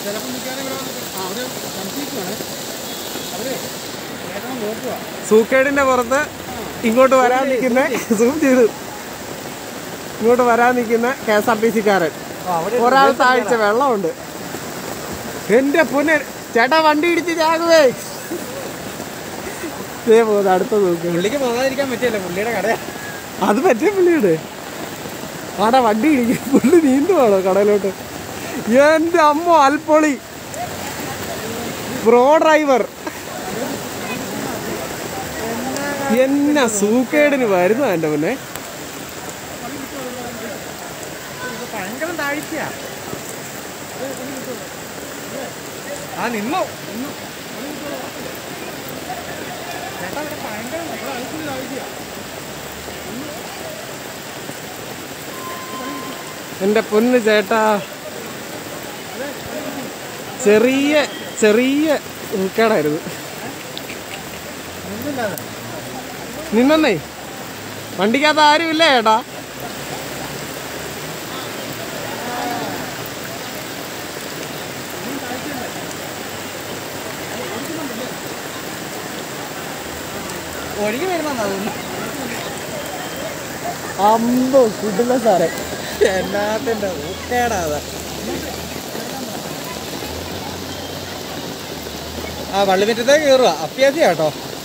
ചിലപ്പോൾ നിൽക്കാനും ഇവിടെ വന്നിട്ട് ആ അവര് സംശയിക്കുവാണ് അവര് ഏതാ നോക്കുക സൂക്കേടിന്റെ പുറത്ത് ഇങ്ങോട്ട് വരാൻ നിൽക്കുന്ന സൂം ചെയ്തു ഇങ്ങോട്ട് വരാൻ നിൽക്കുന്ന കെ എസ് ആർ ടി സിക്കാരൻ ഒരാൾ താഴ്ച വെള്ളമുണ്ട് എന്റെ പൊന്നെ ചേട്ടാ വണ്ടി ഇടിച്ച് ചാകുവേ ദേ പോകുന്നു അടുത്ത നോക്ക് പുള്ളിക്ക് പോകാതിരിക്കാൻ പറ്റിയല്ല പുള്ളിയുടെ കടയാ അത് പറ്റിയ പുള്ളിയുടെ ആടാ വണ്ടി ഇടിക്കും പുള്ളി നീന്തുവാണോ കടയിലോട്ട് എന്റെ അമ്മ അൽപ്പൊളി പ്രോ ഡ്രൈവർ എന്നാ സൂക്കേടിന് വരുന്ന എന്റെ മുന്നേ ഭയങ്കര താഴ്ചയാ ആ നിന്നോ നിന്നു ചേട്ടാ ഇവിടെ ഭയങ്കര ഇവിടെ അടുത്തൊരു താഴ്ചയാ എന്റെ പൊന്ന് ചേട്ടാ ചെറിയ ചെറിയ സൂക്കേടായിരുന്നു നിന്നില്ലാതെ നിന്നേ വണ്ടിക്കകത്ത് ആരുമില്ല ചേട്ടാ ഒഴുകി വരുന്നതാ തോന്നുന്നു അമ്പോ കിട്ടില്ല സാറേ എന്നാത്തിന്റെ ഊക്കേടാ അത് ആ വള്ളിമിറ്റത്തേക്ക് കയറുക അത്യാവശ്യം കേട്ടോ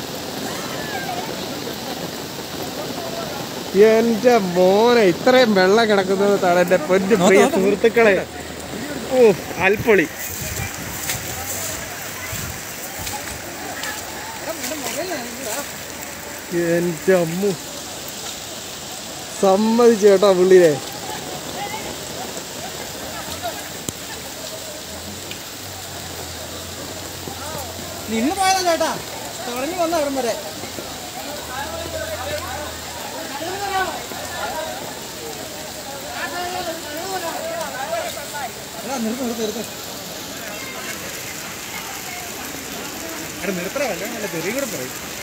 എന്റെ മോനെ ഇത്രയും വെള്ളം കിടക്കുന്നത് താണ് എന്റെ പൊന്നു പ്രിയ സുഹൃത്തുക്കളെ ഓ അൽപ്പൊളി എന്റെ അമ്മു സമ്മതിച്ചു കേട്ടോ പുള്ളിനെ നിന്ന് പോയതാ ചേട്ടാ തുടങ്ങി വന്ന അവിടം വരെ എടാ, നിർത്ത് നിർത്ത് നിർത്ത് എടാ നിർത്തറ വല്ല തെറിയും കൂടെ പറയും